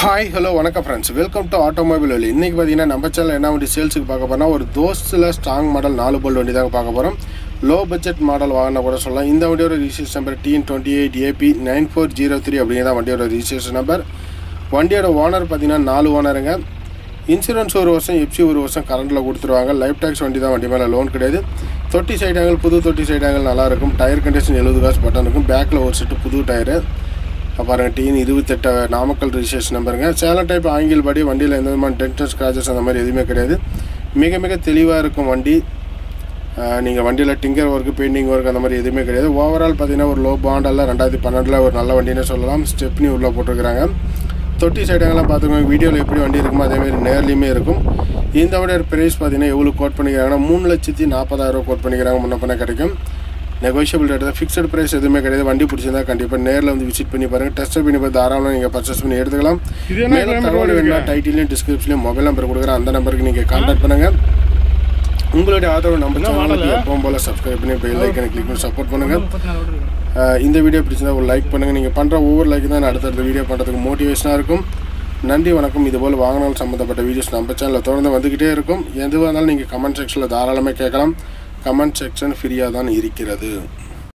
Hi hello வணக்கம் friends welcome to automobile வழி இன்றைக்கி பார்த்தீங்கன்னா நம்ம சேனல் என்ன வண்டி சேல்ஸுக்கு பார்க்க போறோம்னா ஒரு தோஸ்தில் ஸ்ட்ராங் மாடல் நாலு போல்ட் வண்டி தாங்க பார்க்க போகிறோம் லோ பட்ஜெட் மாடல் வாங்கினா கூட சொல்லலாம் இந்த வண்டியோட registration number TN twenty eight AB nine four zero three அப்படிங்கிறத வண்டியோட ரிஜிஸ்ட்ரேஷன் நம்பர் வண்டியோட ஓனர் பார்த்தீங்கன்னா நாலு ஓனருங்க இன்சூரன்ஸ் ஒரு வருஷம் எஃப்சி ஒரு வருஷம் கரண்டில் கொடுத்துருவாங்க லைஃப் டேக்ஸ் வண்டி தான் வண்டி மேலே லோன் கிடையாது தொட்டி சைடு ஆங்கிள் புது தொட்டி சைடு ஆங்கிள் நல்லாயிருக்கும் டயர் கண்டிஷன் எழுபது காசு பட்டன் இருக்கும் பேக்கில் ஒரு செட்டு புது டயரு பாருங்க டிஎன் இருபத்தெட்டு நாமக்கல் ரிஜிஸ்ட்ரேஷன் நம்பருங்க சேலம் டைப் ஆங்கில் படி வண்டியில் எந்த விதமான டென்ஷன் ஸ்க்ராச்சஸ் அந்த மாதிரி எதுவுமே கிடையாது மிக மிக தெளிவாக இருக்கும் வண்டி நீங்கள் வண்டியில் டிங்கர் ஒர்க்கு பெயிண்டிங் ஒர்க் அந்த மாதிரி எதுவுமே கிடையாது ஓவரால் பார்த்தீங்கன்னா ஒரு லோ பாண்டெல்லாம் ரெண்டாயிரத்தி பன்னெண்டில் ஒரு நல்ல வண்டினே சொல்லலாம் ஸ்டெப்னி உள்ளே போட்டிருக்கிறாங்க தொட்டி சைடுங்கெல்லாம் பார்த்துக்கோங்க வீடியோவில் எப்படி வண்டி இருக்குமோ அதேமாதிரி நேர்லேயுமே இருக்கும் இந்த வண்டியோட ப்ரைஸ் பார்த்தீங்கன்னா எவ்வளோ கோட் பண்ணிக்கிறாங்கன்னா மூணு லட்சத்தி நாற்பதாயிரம் கோட் பண்ணிக்கிறாங்க முன்ன பண்ண கிடைக்கும் நெகோஷியபிள் ரேட் தான் ஃபிக்ஸட் ப்ரைஸ் எதுவுமே கிடையாது வண்டி பிடிச்சிருந்தா கண்டிப்பாக நேரில் வந்து விசிட் பண்ணி பாருங்கள் டெஸ்ட் பண்ணி பார்த்து தாராளமாக நீங்கள் பர்ச்சேஸ் பண்ணி எடுத்துக்கலாம் இது என்ன மேலும் கிலோமீட்டர் தகவல் ஓடிருக்கு? வேணும்னா டைட்டிலையும் டிஸ்கிரிப்ஷன்லையும் மொபைல் நம்பர் கொடுக்குறேன் அந்த நம்பருக்கு நீங்கள் கான்டாக்ட் பண்ணுங்கள் உங்களுடைய ஆதரவு நம்ம என்ன சேனலுக்கு model? எப்பவும் போல் சப்ஸ்கிரைப் பண்ணி பெல் ஐக்கனை கிளிக் பண்ணி சப்போர்ட் பண்ணுங்கள் முப்பத்தி நாலு ஓடுது. அஹ் இந்த வீடியோ பிடிச்சிருந்தா ஒரு லைக் பண்ணுங்கள் நீங்கள் பண்ணுற ஒவ்வொரு லைக் தான் அடுத்தடுத்த வீடியோ பண்ணுறதுக்கு மோட்டிவேஷனாக இருக்கும் நன்றி வணக்கம் இதுபோல் வாகனம் சம்மந்தப்பட்ட வீடியோஸ் நம்ம சேனலில் தொடர்ந்து வந்துக்கிட்டே இருக்கும் எதுவாக இருந்தாலும் நீங்கள் கமெண்ட் செக்ஷனில் தாராளமாக கேட்கலாம் கமெண்ட் செக்ஷன் ஃப்ரீயாக தான் இருக்கிறது